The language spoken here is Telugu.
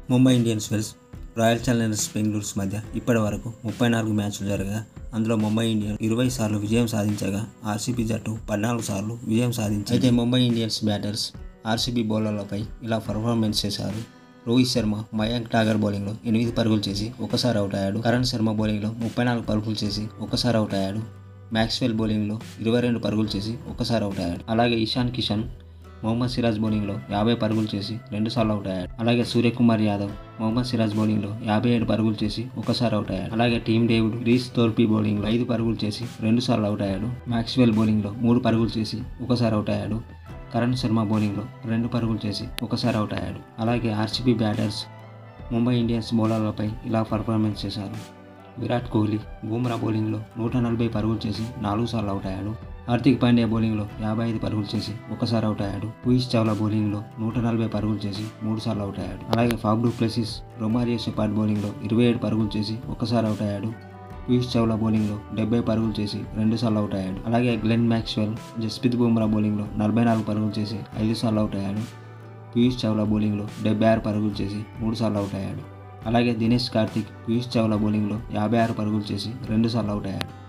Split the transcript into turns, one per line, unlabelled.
ముంబై ఇండియన్స్ వెల్స్ రాయల్ ఛాలెంజర్స్ బెంగళూరుస్ మధ్య ఇప్పటి వరకు ముప్పై నాలుగు మ్యాచ్లు జరగగా అందులో ముంబై ఇండియన్స్ ఇరవై సార్లు విజయం సాధించగా ఆర్సీబీ జట్టు పద్నాలుగు సార్లు విజయం సాధించింది అయితే ముంబై ఇండియన్స్ బ్యాటర్స్ ఆర్సీబీ బౌలర్లపై ఇలా పర్ఫార్మెన్స్ చేశారు రోహిత్ శర్మ మయాంక్ ఠాగర్ బౌలింగ్లో ఎనిమిది పరుగులు చేసి ఒకసారి అవుట్ అయ్యాడు కరణ్ శర్మ బౌలింగ్లో ముప్పై నాలుగు పరుగులు చేసి ఒకసారి అవుట్ అయ్యాడు మ్యాక్స్వెల్ బౌలింగ్లో ఇరవై రెండు పరుగులు చేసి ఒకసారి అవుట్ అయ్యాడు అలాగే ఇషాన్ కిషన్ మొహమ్మద్ సిరాజ్ బౌలింగ్లో యాభై పరుగులు చేసి రెండుసార్లు అవుట్ అయ్యాడు అలాగే సూర్యకుమార్ యాదవ్ మొహమ్మద్ సిరాజ్ బౌలింగ్లో యాభై ఏడు పరుగులు చేసి ఒకసారి అవుట్ అయ్యాడు అలాగే టీమ్ డేవిడ్ రీస్ తోర్పీ బౌలింగ్లో ఐదు పరుగులు చేసి రెండుసార్లు అవుట్ అయ్యాడు మ్యాక్స్వెల్ బౌలింగ్లో మూడు పరుగులు చేసి ఒకసారి అవుట్ అయ్యాడు కరణ్ శర్మ బౌలింగ్లో రెండు పరుగులు చేసి ఒకసారి అవుట్ అయ్యాడు అలాగే ఆర్సీబీ బ్యాటర్స్ ముంబై ఇండియన్స్ బౌలర్లపై ఇలా పర్ఫార్మెన్స్ చేశారు విరాట్ కోహ్లీ బూమ్రా బౌలింగ్లో నూట నలభై పరుగులు చేసి నాలుగు సార్లు అవుట్ అయ్యాడు హార్దిక్ పాండ్యా బౌలింగ్లో యాభై ఐదు పరుగులు చేసి ఒకసారి అవుట్ అయ్యాడు పీయూష్ చావ్లా బౌలింగ్లో నూట నలభై పరుగులు చేసి మూడు సార్లు అవుట్ అయ్యాడు అలాగే ఫాబ్డు ప్లెసిస్ రొమారియో సెపాట్ బౌలింగ్లో ఇరవై ఏడు పరుగులు చేసి ఒకసారి అవుట్ అయ్యాడు పీయూష్ చావ్లా బౌలింగ్లో డెబ్బై పరుగులు చేసి రెండు సార్లు అవుట్ అయ్యాడు అలాగే గ్లెన్ మ్యాక్స్వెల్ జస్ప్రీత్ బుమ్రా బౌలింగ్లో నలభై నాలుగు పరుగులు చేసి ఐదు సార్లు అవుట్ అయ్యాడు పీయూష్ చావ్లా బౌలింగ్లో డెబ్బై ఆరు పరుగులు చేసి మూడు సార్లు అవుట్ అయ్యాడు అలాగే దినేష్ కార్తిక్ పీయూష్ చావ్లా బౌలింగ్లో యాభై ఆరు పరుగులు చేసి రెండు సార్లు అవుట్ అయ్యాడు